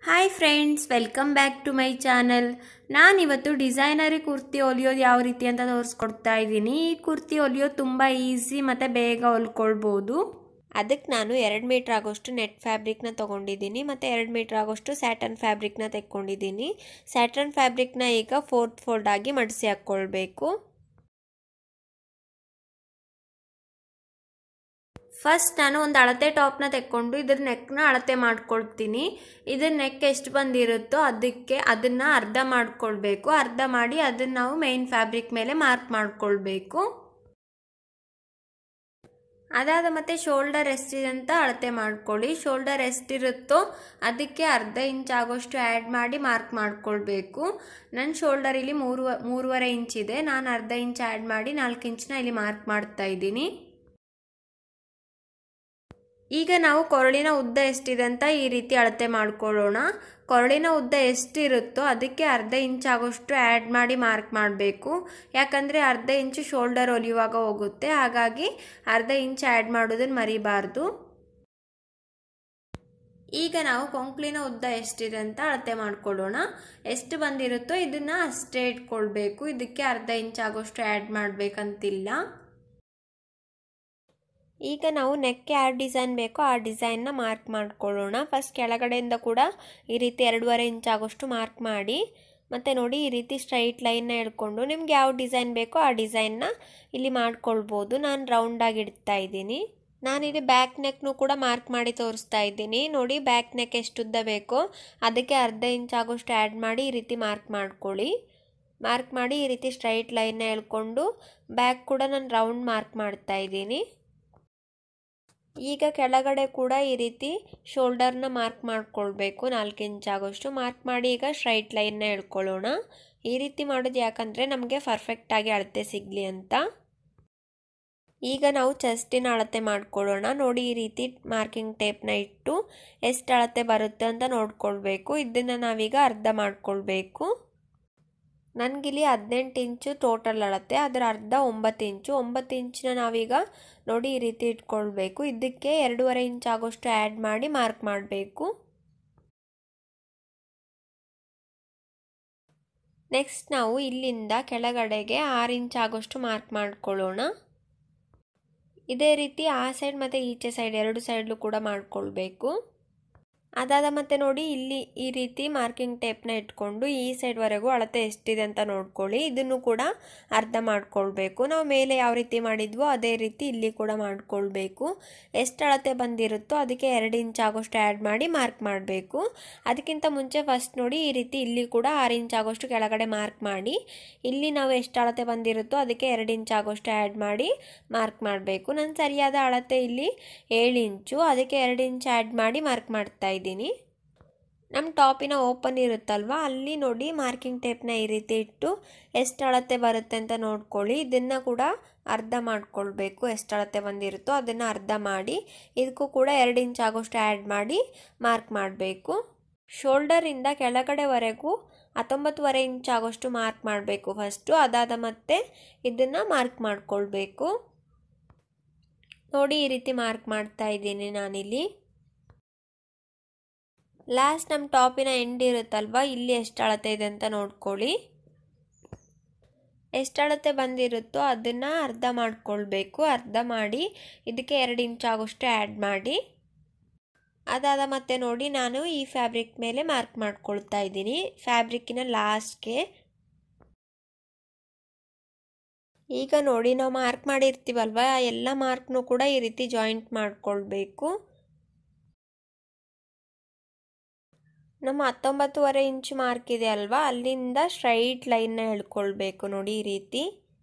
hi friends welcome back to my channel ನಾನಿವತ್ತು ಡಿಸೈನರಿ ಕುರ್ತಿ ಹೊಲಿಯೋದು ಯಾವ ರೀತಿ ಅಂತ ತೋರಿಸ್ಕೊಡ್ತಾ ಇದ್ದೀನಿ ಈ ಕುರ್ತಿ ಹೊಲಿಯೋದು ತುಂಬ ಈಸಿ ಮತ್ತು ಬೇಗ ಹೊಲ್ಕೊಳ್ಬೋದು ಅದಕ್ಕೆ ನಾನು ಎರಡು ಮೀಟ್ರ್ ಆಗೋಷ್ಟು ನೆಟ್ ಫ್ಯಾಬ್ರಿಕ್ನ ತೊಗೊಂಡಿದ್ದೀನಿ ಮತ್ತು ಎರಡು ಮೀಟ್ರ್ ಆಗೋಷ್ಟು ಸ್ಯಾಟನ್ ಫ್ಯಾಬ್ರಿಕ್ನ ತೆಕ್ಕೊಂಡಿದ್ದೀನಿ ಸ್ಯಾಟನ್ ಫ್ಯಾಬ್ರಿಕ್ನ ಈಗ ಫೋರ್ತ್ ಫೋಲ್ಡ್ ಆಗಿ ಮಡಿಸಿ ಹಾಕ್ಕೊಳ್ಬೇಕು ಫಸ್ಟ್ ನಾನು ಒಂದು ಅಳತೆ ಟಾಪ್ನ ತೆಕ್ಕೊಂಡು ಇದ್ರ ನೆಕ್ನ ಅಳತೆ ಮಾಡ್ಕೊಳ್ತೀನಿ ಇದ್ರ ನೆಕ್ ಎಷ್ಟು ಬಂದಿರುತ್ತೋ ಅದಕ್ಕೆ ಅದನ್ನು ಅರ್ಧ ಮಾಡ್ಕೊಳ್ಬೇಕು ಅರ್ಧ ಮಾಡಿ ಅದನ್ನು ನಾವು ಮೇನ್ ಫ್ಯಾಬ್ರಿಕ್ ಮೇಲೆ ಮಾರ್ಕ್ ಮಾಡ್ಕೊಳ್ಬೇಕು ಅದಾದ ಮತ್ತೆ ಶೋಲ್ಡರ್ ಎಷ್ಟಿದೆ ಅಂತ ಅಳತೆ ಮಾಡ್ಕೊಳ್ಳಿ ಶೋಲ್ಡರ್ ಎಷ್ಟಿರುತ್ತೋ ಅದಕ್ಕೆ ಅರ್ಧ ಇಂಚ್ ಆಗೋಷ್ಟು ಆ್ಯಡ್ ಮಾಡಿ ಮಾರ್ಕ್ ಮಾಡ್ಕೊಳ್ಬೇಕು ನನ್ನ ಶೋಲ್ಡರ್ ಇಲ್ಲಿ ಮೂರು ಮೂರುವರೆ ಇಂಚ್ ಇದೆ ನಾನು ಅರ್ಧ ಇಂಚ್ ಆ್ಯಡ್ ಮಾಡಿ ನಾಲ್ಕು ಇಂಚ್ನ ಇಲ್ಲಿ ಮಾರ್ಕ್ ಮಾಡ್ತಾ ಇದ್ದೀನಿ ಈಗ ನಾವು ಕೊರಳಿನ ಉದ್ದ ಎಷ್ಟಿದೆ ಅಂತ ಈ ರೀತಿ ಅಳತೆ ಮಾಡ್ಕೊಳ್ಳೋಣ ಕೊರಳಿನ ಉದ್ದ ಎಷ್ಟಿರುತ್ತೋ ಅದಕ್ಕೆ ಅರ್ಧ ಇಂಚ್ ಆಗೋಷ್ಟು ಆ್ಯಡ್ ಮಾಡಿ ಮಾರ್ಕ್ ಮಾಡಬೇಕು ಯಾಕಂದರೆ ಅರ್ಧ ಇಂಚು ಶೋಲ್ಡರ್ ಹೊಲಿಯುವಾಗ ಹೋಗುತ್ತೆ ಹಾಗಾಗಿ ಅರ್ಧ ಇಂಚ್ ಆ್ಯಡ್ ಮಾಡೋದನ್ನು ಮರಿಬಾರ್ದು ಈಗ ನಾವು ಕೊಂಕ್ಲಿನ ಉದ್ದ ಎಷ್ಟಿದೆ ಅಂತ ಅಳತೆ ಮಾಡ್ಕೊಳ್ಳೋಣ ಎಷ್ಟು ಬಂದಿರುತ್ತೋ ಇದನ್ನು ಅಷ್ಟೇ ಇಟ್ಕೊಳ್ಬೇಕು ಇದಕ್ಕೆ ಅರ್ಧ ಇಂಚ್ ಆಗೋಷ್ಟು ಆ್ಯಡ್ ಮಾಡಬೇಕಂತಿಲ್ಲ ಈಗ ನಾವು ನೆಕ್ಗೆ ಯಾವ ಡಿಸೈನ್ ಬೇಕೋ ಆ ಡಿಸೈನ್ನ ಮಾರ್ಕ್ ಮಾಡ್ಕೊಳ್ಳೋಣ ಫಸ್ಟ್ ಕೆಳಗಡೆಯಿಂದ ಕೂಡ ಈ ರೀತಿ ಎರಡೂವರೆ ಇಂಚ್ ಆಗೋಷ್ಟು ಮಾರ್ಕ್ ಮಾಡಿ ಮತ್ತು ನೋಡಿ ಈ ರೀತಿ ಸ್ಟ್ರೈಟ್ ಲೈನ್ನ ಹಿಡ್ಕೊಂಡು ನಿಮ್ಗೆ ಯಾವ ಡಿಸೈನ್ ಬೇಕೋ ಆ ಡಿಸೈನ್ನ ಇಲ್ಲಿ ಮಾಡ್ಕೊಳ್ಬೋದು ನಾನು ರೌಂಡಾಗಿ ಇಡ್ತಾ ಇದ್ದೀನಿ ನಾನಿಲ್ಲಿ ಬ್ಯಾಕ್ ನೆಕ್ನು ಕೂಡ ಮಾರ್ಕ್ ಮಾಡಿ ತೋರಿಸ್ತಾ ಇದ್ದೀನಿ ನೋಡಿ ಬ್ಯಾಕ್ ನೆಕ್ ಎಷ್ಟುದ್ದ ಬೇಕೋ ಅದಕ್ಕೆ ಅರ್ಧ ಇಂಚ್ ಆಗೋಷ್ಟು ಆ್ಯಡ್ ಮಾಡಿ ಈ ರೀತಿ ಮಾರ್ಕ್ ಮಾಡ್ಕೊಳ್ಳಿ ಮಾರ್ಕ್ ಮಾಡಿ ಈ ರೀತಿ ಸ್ಟ್ರೈಟ್ ಲೈನ್ನ ಎಳ್ಕೊಂಡು ಬ್ಯಾಕ್ ಕೂಡ ನಾನು ರೌಂಡ್ ಮಾರ್ಕ್ ಮಾಡ್ತಾ ಇದ್ದೀನಿ ಈಗ ಕೆಳಗಡೆ ಕೂಡ ಈ ರೀತಿ ಶೋಲ್ಡರ್ನ ಮಾರ್ಕ್ ಮಾಡ್ಕೊಳ್ಬೇಕು ನಾಲ್ಕು ಇಂಚ್ ಆಗೋಷ್ಟು ಮಾರ್ಕ್ ಮಾಡಿ ಈಗ ಸ್ಟ್ರೈಟ್ ಲೈನ್ನ ಎಳ್ಕೊಳ್ಳೋಣ ಈ ರೀತಿ ಮಾಡೋದು ಯಾಕಂದರೆ ನಮಗೆ ಪರ್ಫೆಕ್ಟಾಗಿ ಅಳತೆ ಸಿಗಲಿ ಅಂತ ಈಗ ನಾವು ಚೆಸ್ಟಿನ ಅಳತೆ ಮಾಡ್ಕೊಳ್ಳೋಣ ನೋಡಿ ಈ ರೀತಿ ಮಾರ್ಕಿಂಗ್ ಟೇಪ್ನ ಇಟ್ಟು ಎಷ್ಟು ಅಳತೆ ಬರುತ್ತೆ ಅಂತ ನೋಡ್ಕೊಳ್ಬೇಕು ಇದನ್ನು ನಾವೀಗ ಅರ್ಧ ಮಾಡ್ಕೊಳ್ಬೇಕು ನನಗಿಲ್ಲಿ ಹದಿನೆಂಟು ಇಂಚು ಟೋಟಲ್ ಅಳತೆ ಅದರ ಅರ್ಧ ಒಂಬತ್ತು ಇಂಚು ಒಂಬತ್ತು ಇಂಚಿನ ನಾವೀಗ ನೋಡಿ ಈ ರೀತಿ ಇಟ್ಕೊಳ್ಬೇಕು ಇದಕ್ಕೆ ಎರಡೂವರೆ ಇಂಚ್ ಆಗೋಷ್ಟು ಆ್ಯಡ್ ಮಾಡಿ ಮಾರ್ಕ್ ಮಾಡಬೇಕು ನೆಕ್ಸ್ಟ್ ನಾವು ಇಲ್ಲಿಂದ ಕೆಳಗಡೆಗೆ ಆರು ಇಂಚ್ ಆಗೋಷ್ಟು ಮಾರ್ಕ್ ಮಾಡ್ಕೊಳ್ಳೋಣ ಇದೇ ರೀತಿ ಆ ಸೈಡ್ ಮತ್ತು ಈಚೆ ಸೈಡ್ ಎರಡು ಸೈಡ್ಲು ಕೂಡ ಮಾಡ್ಕೊಳ್ಬೇಕು ಅದಾದ ಮತ್ತೆ ನೋಡಿ ಇಲ್ಲಿ ಈ ರೀತಿ ಮಾರ್ಕಿಂಗ್ ಟೇಪ್ನ ಇಟ್ಕೊಂಡು ಈ ಸೈಡ್ವರೆಗೂ ಅಳತೆ ಎಷ್ಟಿದೆ ಅಂತ ನೋಡ್ಕೊಳ್ಳಿ ಇದನ್ನು ಕೂಡ ಅರ್ಧ ಮಾಡ್ಕೊಳ್ಬೇಕು ನಾವು ಮೇಲೆ ಯಾವ ರೀತಿ ಮಾಡಿದ್ವೋ ಅದೇ ರೀತಿ ಇಲ್ಲಿ ಕೂಡ ಮಾಡ್ಕೊಳ್ಬೇಕು ಎಷ್ಟು ಅಳತೆ ಬಂದಿರುತ್ತೋ ಅದಕ್ಕೆ ಎರಡು ಇಂಚ್ ಆಗೋಷ್ಟು ಆ್ಯಡ್ ಮಾಡಿ ಮಾರ್ಕ್ ಮಾಡಬೇಕು ಅದಕ್ಕಿಂತ ಮುಂಚೆ ಫಸ್ಟ್ ನೋಡಿ ಈ ರೀತಿ ಇಲ್ಲಿ ಕೂಡ ಆರು ಇಂಚ್ ಆಗೋಷ್ಟು ಕೆಳಗಡೆ ಮಾರ್ಕ್ ಮಾಡಿ ಇಲ್ಲಿ ನಾವು ಎಷ್ಟು ಅಳತೆ ಬಂದಿರುತ್ತೋ ಅದಕ್ಕೆ ಎರಡು ಇಂಚ್ ಆಗೋಷ್ಟು ಆ್ಯಡ್ ಮಾಡಿ ಮಾರ್ಕ್ ಮಾಡಬೇಕು ನನ್ನ ಸರಿಯಾದ ಅಳತೆ ಇಲ್ಲಿ ಏಳು ಇಂಚು ಅದಕ್ಕೆ ಎರಡು ಇಂಚ್ ಆ್ಯಡ್ ಮಾಡಿ ಮಾರ್ಕ್ ಮಾಡ್ತಾ ಇದ್ದೀನಿ ನಮ್ಮ ಟಾಪಿನ ಓಪನ್ ಇರುತ್ತಲ್ವ ಅಲ್ಲಿ ನೋಡಿ ಮಾರ್ಕಿಂಗ್ ಟೇಪ್ನ ಈ ರೀತಿ ಇಟ್ಟು ಎಷ್ಟು ಅಳತೆ ಬರುತ್ತೆ ಅಂತ ನೋಡ್ಕೊಳ್ಳಿ ಇದನ್ನು ಕೂಡ ಅರ್ಧ ಮಾಡ್ಕೊಳ್ಬೇಕು ಎಷ್ಟು ಅಳತೆ ಬಂದಿರುತ್ತೋ ಅದನ್ನು ಅರ್ಧ ಮಾಡಿ ಇದಕ್ಕೂ ಕೂಡ ಎರಡು ಇಂಚ್ ಆಗೋಷ್ಟು ಆ್ಯಡ್ ಮಾಡಿ ಮಾರ್ಕ್ ಮಾಡಬೇಕು ಶೋಲ್ಡರಿಂದ ಕೆಳಗಡೆವರೆಗೂ ಹತ್ತೊಂಬತ್ತುವರೆ ಇಂಚ್ ಆಗೋಷ್ಟು ಮಾರ್ಕ್ ಮಾಡಬೇಕು ಫಸ್ಟು ಅದಾದ ಮತ್ತೆ ಇದನ್ನು ಮಾರ್ಕ್ ಮಾಡಿಕೊಳ್ಬೇಕು ನೋಡಿ ಈ ರೀತಿ ಮಾರ್ಕ್ ಮಾಡ್ತಾ ಇದ್ದೀನಿ ನಾನಿಲ್ಲಿ ಲಾಸ್ಟ್ ನಮ್ಮ ಟಾಪಿನ ಎಂಡ್ ಇರುತ್ತಲ್ವ ಇಲ್ಲಿ ಎಷ್ಟು ಅಳತೆ ಇದೆ ಅಂತ ನೋಡ್ಕೊಳ್ಳಿ ಎಷ್ಟು ಅಳತೆ ಬಂದಿರುತ್ತೋ ಅದನ್ನು ಅರ್ಧ ಮಾಡ್ಕೊಳ್ಬೇಕು ಅರ್ಧ ಮಾಡಿ ಇದಕ್ಕೆ ಎರಡು ಇಂಚ್ ಆಗೋಷ್ಟು ಆ್ಯಡ್ ಮಾಡಿ ಅದಾದ ಮತ್ತೆ ನೋಡಿ ನಾನು ಈ ಫ್ಯಾಬ್ರಿಕ್ ಮೇಲೆ ಮಾರ್ಕ್ ಮಾಡ್ಕೊಳ್ತಾ ಇದ್ದೀನಿ ಫ್ಯಾಬ್ರಿಕ್ಕಿನ ಲಾಸ್ಟ್ಗೆ ಈಗ ನೋಡಿ ನಾವು ಮಾರ್ಕ್ ಮಾಡಿರ್ತೀವಲ್ವ ಎಲ್ಲ ಮಾರ್ಕ್ನು ಕೂಡ ಈ ರೀತಿ ಜಾಯಿಂಟ್ ಮಾಡ್ಕೊಳ್ಬೇಕು ನಮ್ಮ ಹತ್ತೊಂಬತ್ತುವರೆ ಇಂಚು ಮಾರ್ಕ್ ಇದೆ ಅಲ್ವಾ ಅಲ್ಲಿಂದ ಸ್ಟ್ರೈಟ್ ಲೈನ್ನ ಎಳ್ಕೊಳ್ಬೇಕು ನೋಡಿ ಈ ರೀತಿ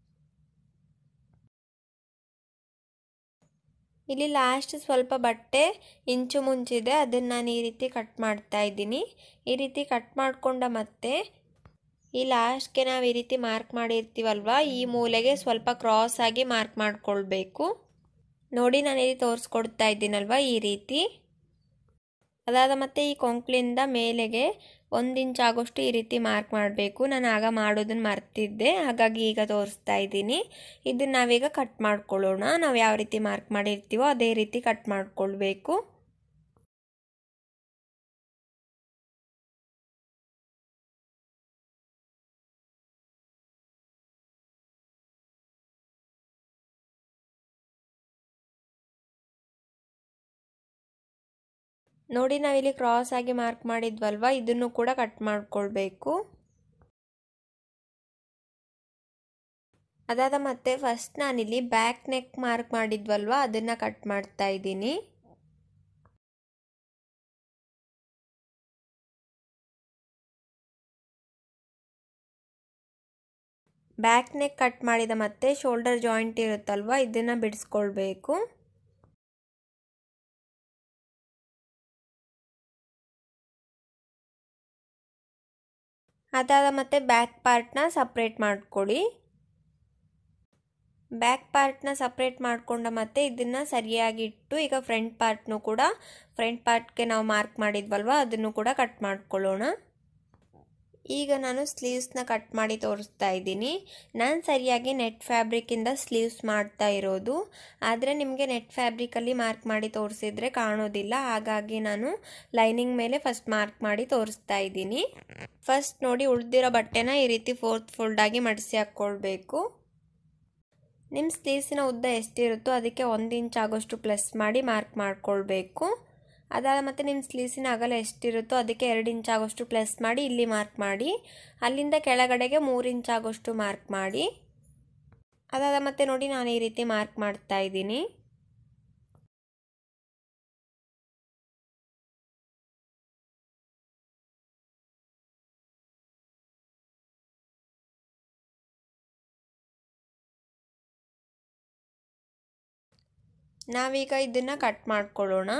ಇಲ್ಲಿ ಲಾಸ್ಟ್ ಸ್ವಲ್ಪ ಬಟ್ಟೆ ಇಂಚು ಮುಂಚಿದೆ ಅದನ್ನು ನಾನು ಈ ರೀತಿ ಕಟ್ ಮಾಡ್ತಾ ಇದ್ದೀನಿ ಈ ರೀತಿ ಕಟ್ ಮಾಡಿಕೊಂಡ ಮತ್ತೆ ಈ ಲಾಸ್ಟ್ಗೆ ನಾವು ಈ ರೀತಿ ಮಾರ್ಕ್ ಮಾಡಿರ್ತೀವಲ್ವ ಈ ಮೂಲೆಗೆ ಸ್ವಲ್ಪ ಕ್ರಾಸ್ ಆಗಿ ಮಾರ್ಕ್ ಮಾಡಿಕೊಳ್ಬೇಕು ನೋಡಿ ನಾನು ಇಲ್ಲಿ ತೋರಿಸ್ಕೊಡ್ತಾ ಇದ್ದೀನಲ್ವ ಈ ರೀತಿ ಅದಾದ ಮತ್ತೆ ಈ ಕೊಂಕ್ಲಿಂದ ಮೇಲೆಗೆ ಒಂದು ಇಂಚ್ ಆಗೋಷ್ಟು ಈ ರೀತಿ ಮಾರ್ಕ್ ಮಾಡಬೇಕು ನಾನು ಆಗ ಮಾಡೋದನ್ನು ಮರ್ತಿದ್ದೆ ಹಾಗಾಗಿ ಈಗ ತೋರಿಸ್ತಾ ಇದ್ದೀನಿ ಇದನ್ನು ನಾವೀಗ ಕಟ್ ಮಾಡ್ಕೊಳ್ಳೋಣ ನಾವು ಯಾವ ರೀತಿ ಮಾರ್ಕ್ ಮಾಡಿರ್ತೀವೋ ಅದೇ ರೀತಿ ಕಟ್ ಮಾಡ್ಕೊಳ್ಬೇಕು ನೋಡಿ ನಾವಿಲ್ಲಿ ಕ್ರಾಸ್ ಆಗಿ ಮಾರ್ಕ್ ಮಾಡಿದ್ವಲ್ವ ಇದನ್ನು ಕೂಡ ಕಟ್ ಮಾಡ್ಕೊಳ್ಬೇಕು ಅದಾದ ಮತ್ತೆ ಫಸ್ಟ್ ನಾನಿಲ್ಲಿ ಬ್ಯಾಕ್ ನೆಕ್ ಮಾರ್ಕ್ ಮಾಡಿದ್ವಲ್ವ ಅದನ್ನು ಕಟ್ ಮಾಡ್ತಾ ಇದ್ದೀನಿ ಬ್ಯಾಕ್ ನೆಕ್ ಕಟ್ ಮಾಡಿದ ಮತ್ತೆ ಶೋಲ್ಡರ್ ಜಾಯಿಂಟ್ ಇರುತ್ತಲ್ವ ಇದನ್ನು ಬಿಡಿಸ್ಕೊಳ್ಬೇಕು ಅದಾದ ಮತ್ತೆ ಬ್ಯಾಕ್ ಪಾರ್ಟ್ನ ಸಪ್ರೇಟ್ ಮಾಡ್ಕೊಳ್ಳಿ ಬ್ಯಾಕ್ ಪಾರ್ಟ್ನ ಸಪ್ರೇಟ್ ಮಾಡಿಕೊಂಡ ಮತ್ತೆ ಇದನ್ನು ಸರಿಯಾಗಿ ಇಟ್ಟು ಈಗ ಫ್ರಂಟ್ ಪಾರ್ಟ್ನು ಕೂಡ ಫ್ರಂಟ್ ಪಾರ್ಟ್ಗೆ ನಾವು ಮಾರ್ಕ್ ಮಾಡಿದ್ವಲ್ವ ಅದನ್ನು ಕೂಡ ಕಟ್ ಮಾಡ್ಕೊಳ್ಳೋಣ ಈಗ ನಾನು ಸ್ಲೀವ್ಸ್ನ ಕಟ್ ಮಾಡಿ ತೋರಿಸ್ತಾ ಇದ್ದೀನಿ ನಾನು ಸರಿಯಾಗಿ ನೆಟ್ ಫ್ಯಾಬ್ರಿಕ್ಕಿಂದ ಸ್ಲೀವ್ಸ್ ಮಾಡ್ತಾ ಇರೋದು ಆದರೆ ನಿಮಗೆ ನೆಟ್ ಫ್ಯಾಬ್ರಿಕಲ್ಲಿ ಮಾರ್ಕ್ ಮಾಡಿ ತೋರಿಸಿದ್ರೆ ಕಾಣೋದಿಲ್ಲ ಹಾಗಾಗಿ ನಾನು ಲೈನಿಂಗ್ ಮೇಲೆ ಫಸ್ಟ್ ಮಾರ್ಕ್ ಮಾಡಿ ತೋರಿಸ್ತಾ ಇದ್ದೀನಿ ಫಸ್ಟ್ ನೋಡಿ ಉಳಿದಿರೋ ಬಟ್ಟೆನ ಈ ರೀತಿ ಫೋರ್ತ್ ಫೋಲ್ಡಾಗಿ ಮಡಿಸಿ ಹಾಕ್ಕೊಳ್ಬೇಕು ನಿಮ್ಮ ಸ್ಲೀವ್ಸಿನ ಉದ್ದ ಎಷ್ಟಿರುತ್ತೋ ಅದಕ್ಕೆ ಒಂದು ಇಂಚ್ ಆಗೋಷ್ಟು ಪ್ಲಸ್ ಮಾಡಿ ಮಾರ್ಕ್ ಮಾಡ್ಕೊಳ್ಬೇಕು ಅದಾದ ಮತ್ತು ನಿಮ್ಮ ಸ್ಲೀವ್ಸಿನ ಅಗಲ ಎಷ್ಟಿರುತ್ತೋ ಅದಕ್ಕೆ ಎರಡು ಇಂಚ್ ಆಗೋಷ್ಟು ಪ್ಲಸ್ ಮಾಡಿ ಇಲ್ಲಿ ಮಾರ್ಕ್ ಮಾಡಿ ಅಲ್ಲಿಂದ ಕೆಳಗಡೆಗೆ ಮೂರು ಇಂಚ್ ಆಗೋಷ್ಟು ಮಾರ್ಕ್ ಮಾಡಿ ಅದಾದ ಮತ್ತೆ ನೋಡಿ ನಾನು ಈ ರೀತಿ ಮಾರ್ಕ್ ಮಾಡ್ತಾ ಇದ್ದೀನಿ ನಾವೀಗ ಇದನ್ನು ಕಟ್ ಮಾಡ್ಕೊಳ್ಳೋಣ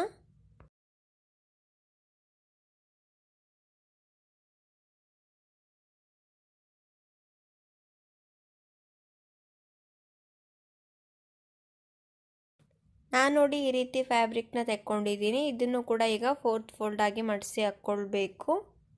ನಾನು ನೋಡಿ ಈ ರೀತಿ ಫ್ಯಾಬ್ರಿಕ್ನ ತೆಕ್ಕೊಂಡಿದ್ದೀನಿ ಇದನ್ನು ಕೂಡ ಈಗ ಫೋರ್ತ್ ಫೋಲ್ಡ್ ಆಗಿ ಮಡಿಸಿ ಹಾಕ್ಕೊಳ್ಬೇಕು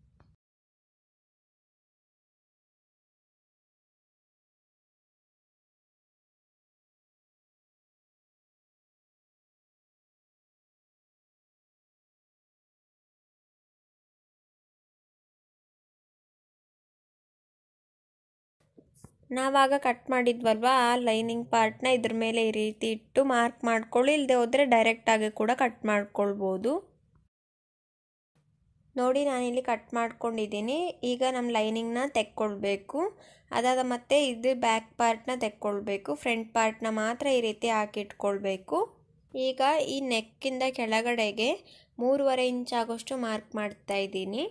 ನಾವಾಗ ಕಟ್ ಮಾಡಿದ್ವಲ್ವ ಆ ಲೈನಿಂಗ್ ಪಾರ್ಟ್ನ ಇದ್ರ ಮೇಲೆ ಈ ರೀತಿ ಇಟ್ಟು ಮಾರ್ಕ್ ಮಾಡ್ಕೊಳ್ಳಿ ಇಲ್ಲದೆ ಹೋದರೆ ಡೈರೆಕ್ಟಾಗಿ ಕೂಡ ಕಟ್ ಮಾಡ್ಕೊಳ್ಬೋದು ನೋಡಿ ನಾನಿಲ್ಲಿ ಕಟ್ ಮಾಡ್ಕೊಂಡಿದ್ದೀನಿ ಈಗ ನಮ್ಮ ಲೈನಿಂಗ್ನ ತೆಕ್ಕೊಳ್ಬೇಕು ಅದಾದ ಮತ್ತೆ ಇದು ಬ್ಯಾಕ್ ಪಾರ್ಟ್ನ ತೆಕ್ಕೊಳ್ಬೇಕು ಫ್ರಂಟ್ ಪಾರ್ಟ್ನ ಮಾತ್ರ ಈ ರೀತಿ ಹಾಕಿಟ್ಕೊಳ್ಬೇಕು ಈಗ ಈ ನೆಕ್ಕಿಂದ ಕೆಳಗಡೆಗೆ ಮೂರುವರೆ ಇಂಚ್ ಆಗೋಷ್ಟು ಮಾರ್ಕ್ ಮಾಡ್ತಾ ಇದ್ದೀನಿ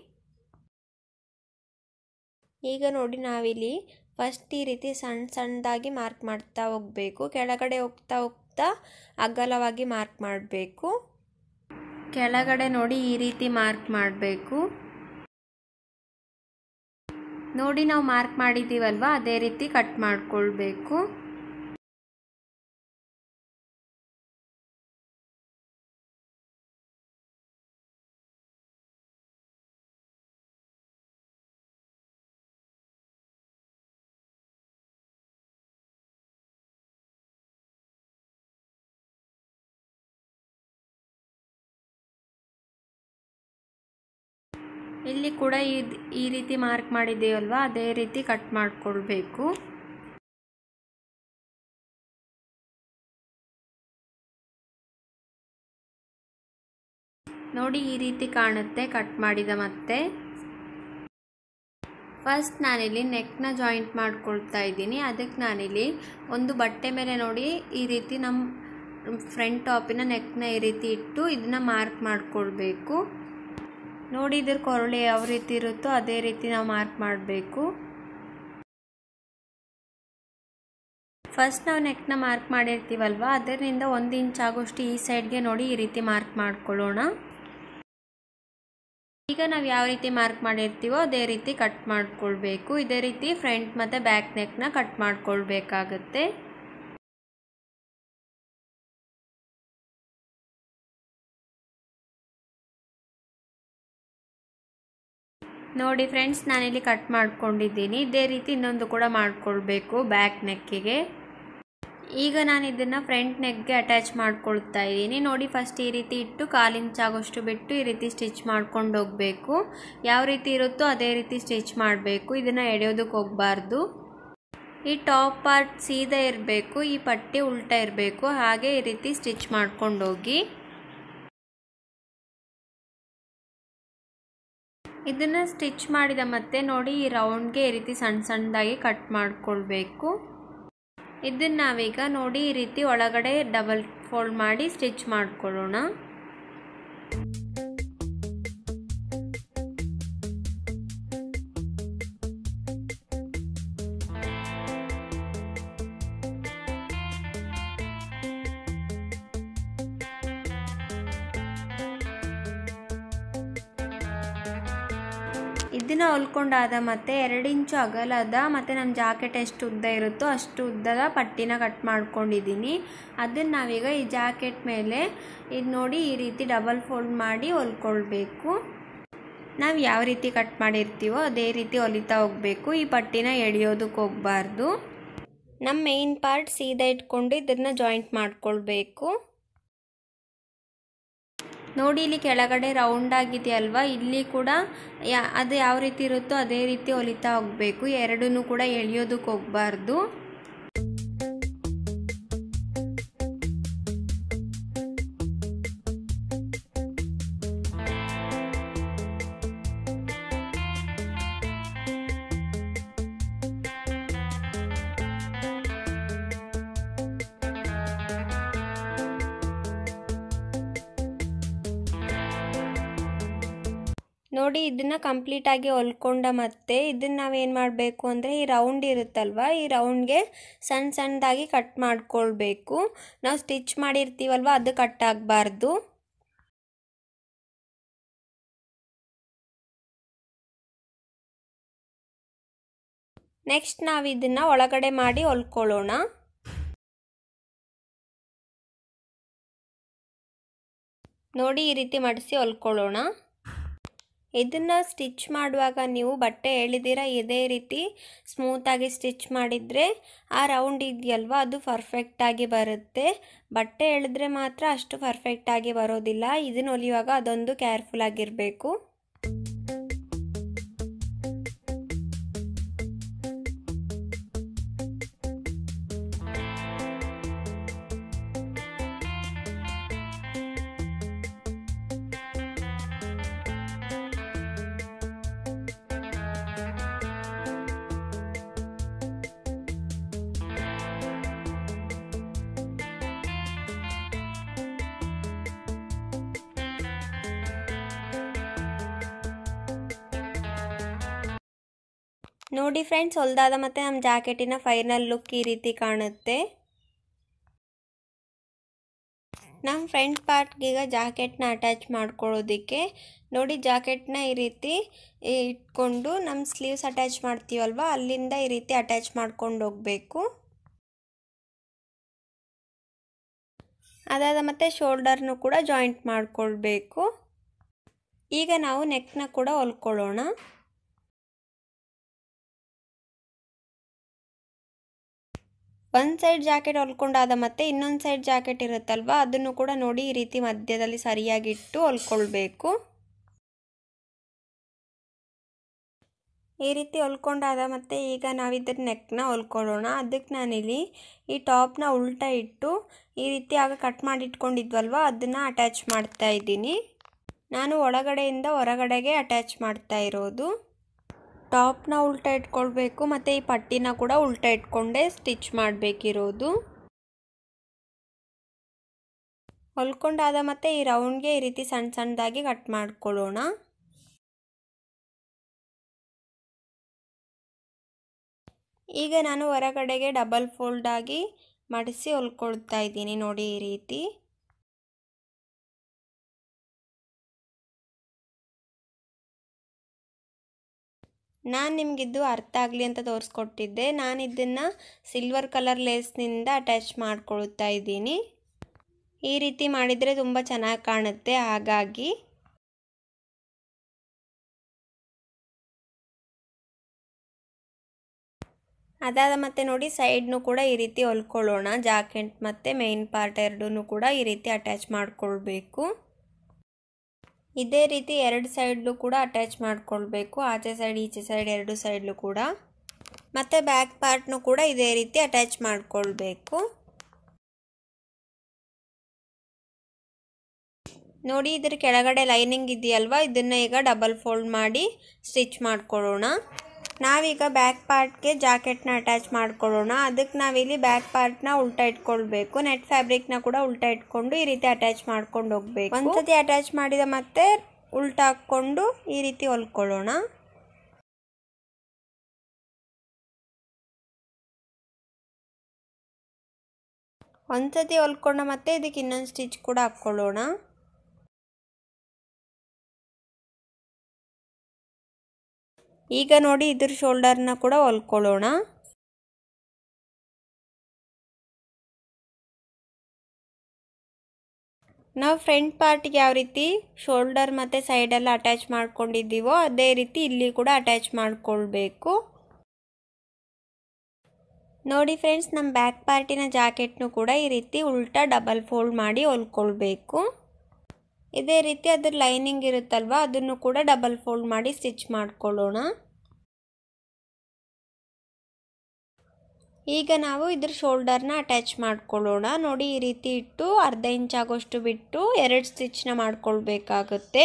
ಈಗ ನೋಡಿ ನಾವಿಲ್ಲಿ ಫಸ್ಟ್ ಈ ರೀತಿ ಸಣ್ಣ ಸಣ್ಣದಾಗಿ ಮಾರ್ಕ್ ಮಾಡ್ತಾ ಹೋಗಬೇಕು ಕೆಳಗಡೆ ಹೋಗ್ತಾ ಹೋಗ್ತಾ ಅಗಲವಾಗಿ ಮಾರ್ಕ್ ಮಾಡಬೇಕು ಕೆಳಗಡೆ ನೋಡಿ ಈ ರೀತಿ ಮಾರ್ಕ್ ಮಾಡಬೇಕು ನೋಡಿ ನಾವು ಮಾರ್ಕ್ ಮಾಡಿದ್ದೀವಲ್ವ ಅದೇ ರೀತಿ ಕಟ್ ಮಾಡ್ಕೊಳ್ಬೇಕು ಇಲ್ಲಿ ಕೂಡ ಈ ಈ ರೀತಿ ಮಾರ್ಕ್ ಮಾಡಿದ್ದೀವಲ್ವ ಅದೇ ರೀತಿ ಕಟ್ ಮಾಡಿಕೊಳ್ಬೇಕು ನೋಡಿ ಈ ರೀತಿ ಕಾಣುತ್ತೆ ಕಟ್ ಮಾಡಿದ ಮತ್ತೆ ಫಸ್ಟ್ ನಾನಿಲ್ಲಿ ನೆಕ್ನ ಜಾಯಿಂಟ್ ಮಾಡ್ಕೊಳ್ತಾ ಇದ್ದೀನಿ ಅದಕ್ಕೆ ನಾನಿಲ್ಲಿ ಒಂದು ಬಟ್ಟೆ ಮೇಲೆ ನೋಡಿ ಈ ರೀತಿ ನಮ್ಮ ಫ್ರಂಟ್ ಟಾಪಿನ ನೆಕ್ನ ಈ ರೀತಿ ಇಟ್ಟು ಇದನ್ನ ಮಾರ್ಕ್ ಮಾಡ್ಕೊಳ್ಬೇಕು ನೋಡಿ ಇದ್ರ ಕೊರಳು ಯಾವ ರೀತಿ ಇರುತ್ತೋ ಅದೇ ರೀತಿ ನಾವು ಮಾರ್ಕ್ ಮಾಡಬೇಕು ಫಸ್ಟ್ ನಾವು ನೆಕ್ನ ಮಾರ್ಕ್ ಮಾಡಿರ್ತೀವಲ್ವ ಅದರಿಂದ ಒಂದು ಇಂಚ್ ಆಗೋಷ್ಟು ಈ ಸೈಡ್ಗೆ ನೋಡಿ ಈ ರೀತಿ ಮಾರ್ಕ್ ಮಾಡ್ಕೊಳ್ಳೋಣ ಈಗ ನಾವು ಯಾವ ರೀತಿ ಮಾರ್ಕ್ ಮಾಡಿರ್ತೀವೋ ಅದೇ ರೀತಿ ಕಟ್ ಮಾಡ್ಕೊಳ್ಬೇಕು ಇದೇ ರೀತಿ ಫ್ರಂಟ್ ಮತ್ತು ಬ್ಯಾಕ್ ನೆಕ್ನ ಕಟ್ ಮಾಡ್ಕೊಳ್ಬೇಕಾಗತ್ತೆ ನೋಡಿ ಫ್ರೆಂಡ್ಸ್ ನಾನಿಲ್ಲಿ ಕಟ್ ಮಾಡ್ಕೊಂಡಿದ್ದೀನಿ ಇದೇ ರೀತಿ ಇನ್ನೊಂದು ಕೂಡ ಮಾಡ್ಕೊಳ್ಬೇಕು ಬ್ಯಾಕ್ ನೆಕ್ಕಿಗೆ ಈಗ ನಾನು ಇದನ್ನು ಫ್ರಂಟ್ ನೆಕ್ಗೆ ಅಟ್ಯಾಚ್ ಮಾಡ್ಕೊಳ್ತಾ ಇದ್ದೀನಿ ನೋಡಿ ಫಸ್ಟ್ ಈ ರೀತಿ ಇಟ್ಟು ಕಾಲು ಇಂಚ್ ಆಗೋಷ್ಟು ಬಿಟ್ಟು ಈ ರೀತಿ ಸ್ಟಿಚ್ ಮಾಡ್ಕೊಂಡು ಹೋಗಬೇಕು ಯಾವ ರೀತಿ ಇರುತ್ತೋ ಅದೇ ರೀತಿ ಸ್ಟಿಚ್ ಮಾಡಬೇಕು ಇದನ್ನು ಎಳೆಯೋದಕ್ಕೆ ಹೋಗಬಾರ್ದು ಈ ಟಾಪ್ ಪಾರ್ಟ್ ಸೀದಾ ಇರಬೇಕು ಈ ಪಟ್ಟಿ ಉಲ್ಟಾ ಇರಬೇಕು ಹಾಗೆ ಈ ರೀತಿ ಸ್ಟಿಚ್ ಮಾಡ್ಕೊಂಡು ಹೋಗಿ ಇದನ್ನು ಸ್ಟಿಚ್ ಮಾಡಿದ ಮತ್ತೆ ನೋಡಿ ಈ ರೌಂಡ್ಗೆ ಈ ರೀತಿ ಸಣ್ಣ ಸಣ್ಣದಾಗಿ ಕಟ್ ಮಾಡಿಕೊಳ್ಬೇಕು ಇದನ್ನು ನಾವೀಗ ನೋಡಿ ಈ ರೀತಿ ಒಳಗಡೆ ಡಬಲ್ ಫೋಲ್ಡ್ ಮಾಡಿ ಸ್ಟಿಚ್ ಮಾಡ್ಕೊಳ್ಳೋಣ ಇದನ್ನು ಹೊಲ್ಕೊಂಡಾದ ಮತ್ತು ಎರಡು ಇಂಚು ಅಗಲದ ಮತ್ತು ನಮ್ಮ ಜಾಕೆಟ್ ಎಷ್ಟು ಉದ್ದ ಇರುತ್ತೋ ಅಷ್ಟು ಉದ್ದದ ಪಟ್ಟಿನ ಕಟ್ ಮಾಡ್ಕೊಂಡಿದ್ದೀನಿ ಅದನ್ನು ನಾವೀಗ ಈ ಜಾಕೆಟ್ ಮೇಲೆ ಇದು ನೋಡಿ ಈ ರೀತಿ ಡಬಲ್ ಫೋಲ್ಡ್ ಮಾಡಿ ಹೊಲ್ಕೊಳ್ಬೇಕು ನಾವು ಯಾವ ರೀತಿ ಕಟ್ ಮಾಡಿರ್ತೀವೋ ಅದೇ ರೀತಿ ಹೊಲಿತಾ ಹೋಗಬೇಕು ಈ ಪಟ್ಟಿನ ಎಳೆಯೋದಕ್ಕೆ ಹೋಗಬಾರ್ದು ನಮ್ಮ ಮೇಯ್ನ್ ಪಾರ್ಟ್ ಸೀದಾ ಇಟ್ಕೊಂಡು ಇದನ್ನು ಜಾಯಿಂಟ್ ಮಾಡ್ಕೊಳ್ಬೇಕು ನೋಡಿ ಇಲ್ಲಿ ಕೆಳಗಡೆ ರೌಂಡ್ ಆಗಿದೆಯಲ್ವಾ ಇಲ್ಲಿ ಕೂಡ ಯಾ ಅದು ಯಾವ ರೀತಿ ಇರುತ್ತೋ ಅದೇ ರೀತಿ ಹೊಲಿತಾ ಹೋಗಬೇಕು ಎರಡನ್ನೂ ಕೂಡ ಎಳೆಯೋದಕ್ಕೆ ಹೋಗಬಾರ್ದು ನೋಡಿ ಇದನ್ನು ಕಂಪ್ಲೀಟಾಗಿ ಹೊಲ್ಕೊಂಡ ಮತ್ತೆ ಇದನ್ನು ನಾವೇನು ಮಾಡಬೇಕು ಅಂದರೆ ಈ ರೌಂಡ್ ಇರುತ್ತಲ್ವ ಈ ರೌಂಡ್ಗೆ ಸಣ್ಣ ಸಣ್ಣದಾಗಿ ಕಟ್ ಮಾಡ್ಕೊಳ್ಬೇಕು ನಾವು ಸ್ಟಿಚ್ ಮಾಡಿರ್ತೀವಲ್ವ ಅದು ಕಟ್ ಆಗಬಾರ್ದು ನೆಕ್ಸ್ಟ್ ನಾವು ಇದನ್ನು ಒಳಗಡೆ ಮಾಡಿ ಹೊಲ್ಕೊಳ್ಳೋಣ ನೋಡಿ ಈ ರೀತಿ ಮಡಿಸಿ ಹೊಲ್ಕೊಳ್ಳೋಣ ಇದನ್ನು ಸ್ಟಿಚ್ ಮಾಡುವಾಗ ನೀವು ಬಟ್ಟೆ ಎಳೆದಿರ ಇದೇ ರೀತಿ ಸ್ಮೂತಾಗಿ ಸ್ಟಿಚ್ ಮಾಡಿದರೆ ಆ ರೌಂಡ್ ಇದೆಯಲ್ವ ಅದು ಪರ್ಫೆಕ್ಟಾಗಿ ಬರುತ್ತೆ ಬಟ್ಟೆ ಎಳೆದ್ರೆ ಮಾತ್ರ ಅಷ್ಟು ಪರ್ಫೆಕ್ಟಾಗಿ ಬರೋದಿಲ್ಲ ಇದನ್ನು ಹೊಲಿಯುವಾಗ ಅದೊಂದು ಕೇರ್ಫುಲ್ ಆಗಿರಬೇಕು ನೋಡಿ ಫ್ರೆಂಡ್ಸ್ ಹೊಲ್ದಾದ ಮತ್ತು ನಮ್ಮ ಜಾಕೆಟಿನ ಫೈನಲ್ ಲುಕ್ ಈ ರೀತಿ ಕಾಣುತ್ತೆ ನಮ್ಮ ಫ್ರಂಟ್ ಪಾರ್ಟ್ಗೀಗ ಜಾಕೆಟ್ನ ಅಟ್ಯಾಚ್ ಮಾಡ್ಕೊಳ್ಳೋದಕ್ಕೆ ನೋಡಿ ಜಾಕೆಟ್ನ ಈ ರೀತಿ ಇಟ್ಕೊಂಡು ನಮ್ಮ ಸ್ಲೀವ್ಸ್ ಅಟ್ಯಾಚ್ ಮಾಡ್ತೀವಲ್ವ ಅಲ್ಲಿಂದ ಈ ರೀತಿ ಅಟ್ಯಾಚ್ ಮಾಡ್ಕೊಂಡು ಹೋಗಬೇಕು ಅದಾದ ಮತ್ತು ಶೋಲ್ಡರ್ನು ಕೂಡ ಜಾಯಿಂಟ್ ಮಾಡಿಕೊಳ್ಬೇಕು ಈಗ ನಾವು ನೆಕ್ನ ಕೂಡ ಹೊಲ್ಕೊಳ್ಳೋಣ ಒಂದು ಸೈಡ್ ಜಾಕೆಟ್ ಹೊಲ್ಕೊಂಡಾದ ಮತ್ತೆ ಇನ್ನೊಂದು ಸೈಡ್ ಜಾಕೆಟ್ ಇರುತ್ತಲ್ವ ಅದನ್ನು ಕೂಡ ನೋಡಿ ಈ ರೀತಿ ಮಧ್ಯದಲ್ಲಿ ಸರಿಯಾಗಿಟ್ಟು ಹೊಲ್ಕೊಳ್ಬೇಕು ಈ ರೀತಿ ಹೊಲ್ಕೊಂಡಾದ ಮತ್ತೆ ಈಗ ನಾವಿದ್ರ ನೆಕ್ನ ಹೊಲ್ಕೊಳ್ಳೋಣ ಅದಕ್ಕೆ ನಾನಿಲ್ಲಿ ಈ ಟಾಪ್ನ ಉಲ್ಟಾ ಇಟ್ಟು ಈ ರೀತಿ ಆಗ ಕಟ್ ಮಾಡಿ ಇಟ್ಕೊಂಡಿದ್ವಲ್ವ ಅದನ್ನು ಅಟ್ಯಾಚ್ ಮಾಡ್ತಾ ಇದ್ದೀನಿ ನಾನು ಒಳಗಡೆಯಿಂದ ಹೊರಗಡೆಗೆ ಅಟ್ಯಾಚ್ ಮಾಡ್ತಾ ಇರೋದು ಟಾಪ್ನ ಉಲ್ಟಾ ಇಟ್ಕೊಳ್ಬೇಕು ಮತ್ತು ಈ ಪಟ್ಟಿನ ಕೂಡ ಉಲ್ಟಾ ಇಟ್ಕೊಂಡೇ ಸ್ಟಿಚ್ ಮಾಡಬೇಕಿರೋದು ಹೊಲ್ಕೊಂಡಾದ ಮತ್ತು ಈ ರೌಂಡ್ಗೆ ಈ ರೀತಿ ಸಣ್ಣ ಸಣ್ಣದಾಗಿ ಕಟ್ ಮಾಡ್ಕೊಳ್ಳೋಣ ಈಗ ನಾನು ಹೊರಗಡೆಗೆ ಡಬಲ್ ಫೋಲ್ಡ್ ಆಗಿ ಮಡಿಸಿ ಹೊಲ್ಕೊಳ್ತಾ ಇದ್ದೀನಿ ನೋಡಿ ಈ ರೀತಿ ನಾನು ನಿಮಗಿದ್ದು ಅರ್ಥ ಆಗಲಿ ಅಂತ ತೋರಿಸ್ಕೊಟ್ಟಿದ್ದೆ ನಾನು ಇದನ್ನು ಸಿಲ್ವರ್ ಕಲರ್ ಲೇಸ್ನಿಂದ ಅಟ್ಯಾಚ್ ಮಾಡ್ಕೊಳ್ತಾ ಇದ್ದೀನಿ ಈ ರೀತಿ ಮಾಡಿದರೆ ತುಂಬ ಚೆನ್ನಾಗಿ ಕಾಣುತ್ತೆ ಹಾಗಾಗಿ ಅದಾದ ಮತ್ತೆ ನೋಡಿ ಸೈಡ್ನು ಕೂಡ ಈ ರೀತಿ ಹೊಲ್ಕೊಳ್ಳೋಣ ಜಾಕೆಟ್ ಮತ್ತು ಮೇನ್ ಪಾರ್ಟ್ ಎರಡೂ ಕೂಡ ಈ ರೀತಿ ಅಟ್ಯಾಚ್ ಮಾಡ್ಕೊಳ್ಬೇಕು ಇದೇ ರೀತಿ ಎರಡು ಸೈಡ್ಲು ಕೂಡ ಅಟ್ಯಾಚ್ ಮಾಡ್ಕೊಳ್ಬೇಕು ಆಚೆ ಸೈಡ್ ಈಚೆ ಸೈಡ್ ಎರಡು ಸೈಡ್ಲು ಕೂಡ ಮತ್ತು ಬ್ಯಾಕ್ ಪಾರ್ಟ್ನು ಕೂಡ ಇದೇ ರೀತಿ ಅಟ್ಯಾಚ್ ಮಾಡ್ಕೊಳ್ಬೇಕು ನೋಡಿ ಇದ್ರ ಕೆಳಗಡೆ ಲೈನಿಂಗ್ ಇದೆಯಲ್ವಾ ಇದನ್ನು ಈಗ ಡಬಲ್ ಫೋಲ್ಡ್ ಮಾಡಿ ಸ್ಟಿಚ್ ಮಾಡ್ಕೊಳ್ಳೋಣ ನಾವೀಗ ಬ್ಯಾಕ್ ಪಾರ್ಟ್ಗೆ ಜಾಕೆಟ್ನ ಅಟ್ಯಾಚ್ ಮಾಡ್ಕೊಳ್ಳೋಣ ಅದಕ್ಕೆ ನಾವಿಲ್ಲಿ ಬ್ಯಾಕ್ ಪಾರ್ಟ್ನ ಉಲ್ಟಾ ಇಟ್ಕೊಳ್ಬೇಕು ನೆಟ್ ಫ್ಯಾಬ್ರಿಕ್ನ ಕೂಡ ಉಲ್ಟಾ ಇಟ್ಕೊಂಡು ಈ ರೀತಿ ಅಟ್ಯಾಚ್ ಮಾಡ್ಕೊಂಡು ಹೋಗ್ಬೇಕು ಒಂದ್ಸತಿ ಅಟ್ಯಾಚ್ ಮಾಡಿದ ಮತ್ತೆ ಉಲ್ಟಾ ಹಾಕ್ಕೊಂಡು ಈ ರೀತಿ ಹೊಲ್ಕೊಳ್ಳೋಣ ಒಂದ್ಸತಿ ಹೊಲ್ಕೊಂಡು ಮತ್ತೆ ಇದಕ್ಕೆ ಇನ್ನೊಂದು ಸ್ಟಿಚ್ ಕೂಡ ಹಾಕ್ಕೊಳ್ಳೋಣ ಈಗ ನೋಡಿ ಇದ್ರ ಶೋಲ್ಡರ್ನ ಕೂಡ ಹೊಲ್ಕೊಳ್ಳೋಣ ನಾವು ಫ್ರಂಟ್ ಪಾರ್ಟ್ಗೆ ಯಾವ ರೀತಿ ಶೋಲ್ಡರ್ ಮತ್ತು ಸೈಡೆಲ್ಲ ಅಟ್ಯಾಚ್ ಮಾಡ್ಕೊಂಡಿದ್ದೀವೋ ಅದೇ ರೀತಿ ಇಲ್ಲಿ ಕೂಡ ಅಟ್ಯಾಚ್ ಮಾಡ್ಕೊಳ್ಬೇಕು ನೋಡಿ ಫ್ರೆಂಡ್ಸ್ ನಮ್ಮ ಬ್ಯಾಕ್ ಪಾರ್ಟಿನ ಜಾಕೆಟ್ನು ಕೂಡ ಈ ರೀತಿ ಉಲ್ಟಾ ಡಬಲ್ ಫೋಲ್ಡ್ ಮಾಡಿ ಹೊಲ್ಕೊಳ್ಬೇಕು ಇದೇ ರೀತಿ ಅದ್ರ ಲೈನಿಂಗ್ ಇರುತ್ತಲ್ವ ಅದನ್ನು ಕೂಡ ಡಬಲ್ ಫೋಲ್ಡ್ ಮಾಡಿ ಸ್ಟಿಚ್ ಮಾಡ್ಕೊಳ್ಳೋಣ ಈಗ ನಾವು ಇದ್ರ ಶೋಲ್ಡರ್ನ ಅಟ್ಯಾಚ್ ಮಾಡ್ಕೊಳ್ಳೋಣ ನೋಡಿ ಈ ರೀತಿ ಇಟ್ಟು ಅರ್ಧ ಇಂಚ್ ಆಗೋಷ್ಟು ಬಿಟ್ಟು ಎರಡು ಸ್ಟಿಚ್ನ ಮಾಡ್ಕೊಳ್ಬೇಕಾಗುತ್ತೆ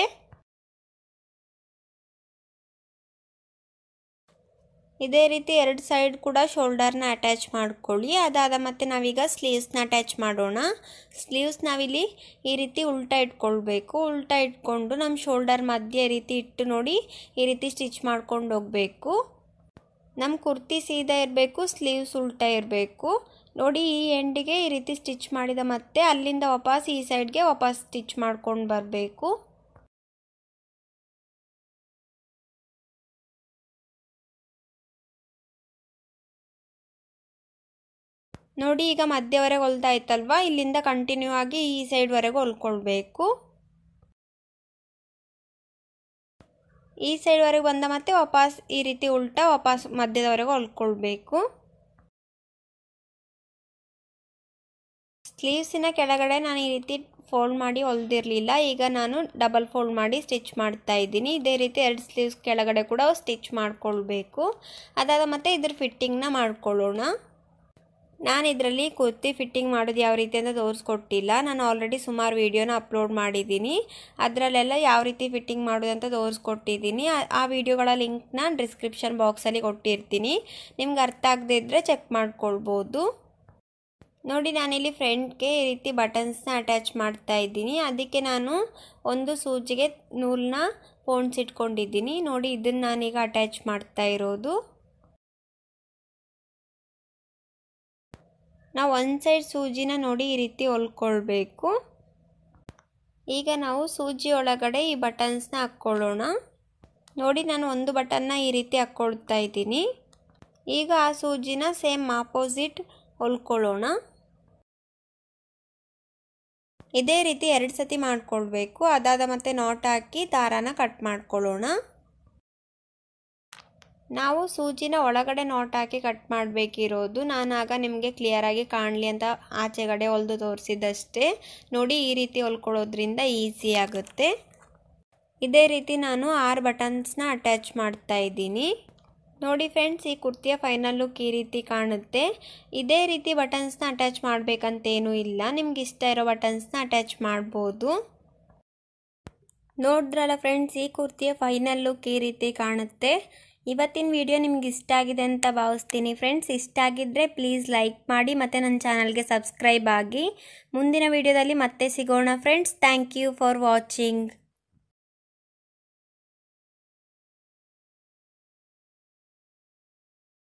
ಇದೇ ರೀತಿ ಎರಡು ಸೈಡ್ ಕೂಡ ಶೋಲ್ಡರ್ನ ಅಟ್ಯಾಚ್ ಮಾಡ್ಕೊಳ್ಳಿ ಅದಾದ ಮತ್ತೆ ನಾವೀಗ ಸ್ಲೀವ್ಸ್ನ ಅಟ್ಯಾಚ್ ಮಾಡೋಣ ಸ್ಲೀವ್ಸ್ ನಾವಿಲ್ಲಿ ಈ ರೀತಿ ಉಲ್ಟಾ ಇಟ್ಕೊಳ್ಬೇಕು ಉಲ್ಟಾ ಇಟ್ಕೊಂಡು ನಮ್ಮ ಶೋಲ್ಡರ್ ಮಧ್ಯೆ ಈ ರೀತಿ ಇಟ್ಟು ನೋಡಿ ಈ ರೀತಿ ಸ್ಟಿಚ್ ಮಾಡ್ಕೊಂಡು ಹೋಗಬೇಕು ನಮ್ಮ ಕುರ್ತಿ ಸೀದಾ ಇರಬೇಕು ಸ್ಲೀವ್ಸ್ ಉಲ್ಟಾ ಇರಬೇಕು ನೋಡಿ ಈ ಎಂಡಿಗೆ ಈ ರೀತಿ ಸ್ಟಿಚ್ ಮಾಡಿದ ಮತ್ತೆ ಅಲ್ಲಿಂದ ವಾಪಸ್ ಈ ಸೈಡ್ಗೆ ವಾಪಸ್ ಸ್ಟಿಚ್ ಮಾಡ್ಕೊಂಡು ಬರಬೇಕು ನೋಡಿ ಈಗ ಮಧ್ಯವರೆಗೆ ಹೊಲ್ದಾಯ್ತಲ್ವಾ ಇಲ್ಲಿಂದ ಕಂಟಿನ್ಯೂ ಆಗಿ ಈ ಸೈಡ್ವರೆಗೂ ಹೊಲ್ಕೊಳ್ಬೇಕು ಈ ಸೈಡ್ವರೆಗೆ ಬಂದ ಮತ್ತೆ ವಾಪಸ್ ಈ ರೀತಿ ಉಲ್ಟಾ ವಾಪಸ್ ಮಧ್ಯದವರೆಗೂ ಹೊಲ್ಕೊಳ್ಬೇಕು ಸ್ಲೀವ್ಸಿನ ಕೆಳಗಡೆ ನಾನು ಈ ರೀತಿ ಫೋಲ್ಡ್ ಮಾಡಿ ಹೊಲ್ದಿರಲಿಲ್ಲ ಈಗ ನಾನು ಡಬಲ್ ಫೋಲ್ಡ್ ಮಾಡಿ ಸ್ಟಿಚ್ ಮಾಡ್ತಾ ಇದ್ದೀನಿ ಇದೇ ರೀತಿ ಎರಡು ಸ್ಲೀವ್ಸ್ ಕೆಳಗಡೆ ಕೂಡ ಸ್ಟಿಚ್ ಮಾಡ್ಕೊಳ್ಬೇಕು ಅದಾದ ಮತ್ತೆ ಇದ್ರ ಫಿಟ್ಟಿಂಗ್ನ ಮಾಡ್ಕೊಳ್ಳೋಣ ನಾನು ಇದರಲ್ಲಿ ಕುರ್ತಿ ಫಿಟ್ಟಿಂಗ್ ಮಾಡೋದು ಯಾವ ರೀತಿ ಅಂತ ತೋರಿಸ್ಕೊಟ್ಟಿಲ್ಲ ನಾನು ಆಲ್ರೆಡಿ ಸುಮಾರು ವೀಡಿಯೋನ ಅಪ್ಲೋಡ್ ಮಾಡಿದ್ದೀನಿ ಅದರಲ್ಲೆಲ್ಲ ಯಾವ ರೀತಿ ಫಿಟ್ಟಿಂಗ್ ಮಾಡೋದು ಅಂತ ತೋರಿಸ್ಕೊಟ್ಟಿದ್ದೀನಿ ಆ ವಿಡಿಯೋಗಳ ಲಿಂಕ್ನ ಡಿಸ್ಕ್ರಿಪ್ಷನ್ ಬಾಕ್ಸಲ್ಲಿ ಕೊಟ್ಟಿರ್ತೀನಿ ನಿಮ್ಗೆ ಅರ್ಥ ಆಗದೇ ಇದ್ದರೆ ಚೆಕ್ ಮಾಡ್ಕೊಳ್ಬೋದು ನೋಡಿ ನಾನಿಲ್ಲಿ ಫ್ರಂಟ್ಗೆ ಈ ರೀತಿ ಬಟನ್ಸ್ನ ಅಟ್ಯಾಚ್ ಮಾಡ್ತಾ ಇದ್ದೀನಿ ಅದಕ್ಕೆ ನಾನು ಒಂದು ಸೂಜಿಗೆ ನೂಲನ್ನ ಪೋಣಿಸಿಟ್ಕೊಂಡಿದ್ದೀನಿ ನೋಡಿ ಇದನ್ನು ನಾನೀಗ ಅಟ್ಯಾಚ್ ಮಾಡ್ತಾ ಇರೋದು ನಾವು ಒಂದು ಸೈಡ್ ಸೂಜಿನ ನೋಡಿ ಈ ರೀತಿ ಹೊಲ್ಕೊಳ್ಬೇಕು ಈಗ ನಾವು ಸೂಜಿ ಒಳಗಡೆ ಈ ಬಟನ್ಸ್ನ ಹಾಕ್ಕೊಳ್ಳೋಣ ನೋಡಿ ನಾನು ಒಂದು ಬಟನ್ನ ಈ ರೀತಿ ಹಾಕ್ಕೊಳ್ತಾ ಇದ್ದೀನಿ ಈಗ ಆ ಸೂಜಿನ ಸೇಮ್ ಆಪೋಸಿಟ್ ಹೊಲ್ಕೊಳ್ಳೋಣ ಇದೇ ರೀತಿ ಎರಡು ಸತಿ ಮಾಡ್ಕೊಳ್ಬೇಕು ಅದಾದ ಮತ್ತೆ ನಾಟ್ ಹಾಕಿ ದಾರಾನ ಕಟ್ ಮಾಡ್ಕೊಳ್ಳೋಣ ನಾವು ಸೂಜಿನ ಒಳಗಡೆ ನಾಟ್ ಹಾಕಿ ಕಟ್ ಮಾಡಬೇಕಿರೋದು ನಾನು ಆಗ ನಿಮಗೆ ಕ್ಲಿಯರಾಗಿ ಕಾಣಲಿ ಅಂತ ಆಚೆಗಡೆ ಹೊಲಿದು ತೋರಿಸಿದ್ದಷ್ಟೇ ನೋಡಿ ಈ ರೀತಿ ಹೊಲ್ಕೊಳ್ಳೋದ್ರಿಂದ ಈಸಿ ಆಗುತ್ತೆ ಇದೇ ರೀತಿ ನಾನು ಆರು ಬಟನ್ಸ್ನ ಅಟ್ಯಾಚ್ ಮಾಡ್ತಾ ಇದ್ದೀನಿ ನೋಡಿ ಫ್ರೆಂಡ್ಸ್ ಈ ಕುರ್ತಿಯ ಫೈನಲ್ ಲುಕ್ ಈ ರೀತಿ ಕಾಣುತ್ತೆ ಇದೇ ರೀತಿ ಬಟನ್ಸ್ನ ಅಟ್ಯಾಚ್ ಮಾಡಬೇಕಂತೇನೂ ಇಲ್ಲ ನಿಮ್ಗೆ ಇಷ್ಟ ಇರೋ ಬಟನ್ಸ್ನ ಅಟ್ಯಾಚ್ ಮಾಡ್ಬೋದು ನೋಡಿದ್ರಲ್ಲ ಫ್ರೆಂಡ್ಸ್ ಈ ಕುರ್ತಿಯ ಫೈನಲ್ ಲುಕ್ ಈ ರೀತಿ ಕಾಣುತ್ತೆ ಇವತ್ತಿನ ವಿಡಿಯೋ ನಿಮ್ಗೆ ಇಷ್ಟ ಆಗಿದೆ ಅಂತ ಭಾವಿಸ್ತೀನಿ ಫ್ರೆಂಡ್ಸ್ ಇಷ್ಟ ಆಗಿದ್ದರೆ ಪ್ಲೀಸ್ ಲೈಕ್ ಮಾಡಿ ಮತ್ತು ನನ್ನ ಚಾನಲ್ಗೆ ಸಬ್ಸ್ಕ್ರೈಬ್ ಆಗಿ ಮುಂದಿನ ವಿಡಿಯೋದಲ್ಲಿ ಮತ್ತೆ ಸಿಗೋಣ friends thank you for watching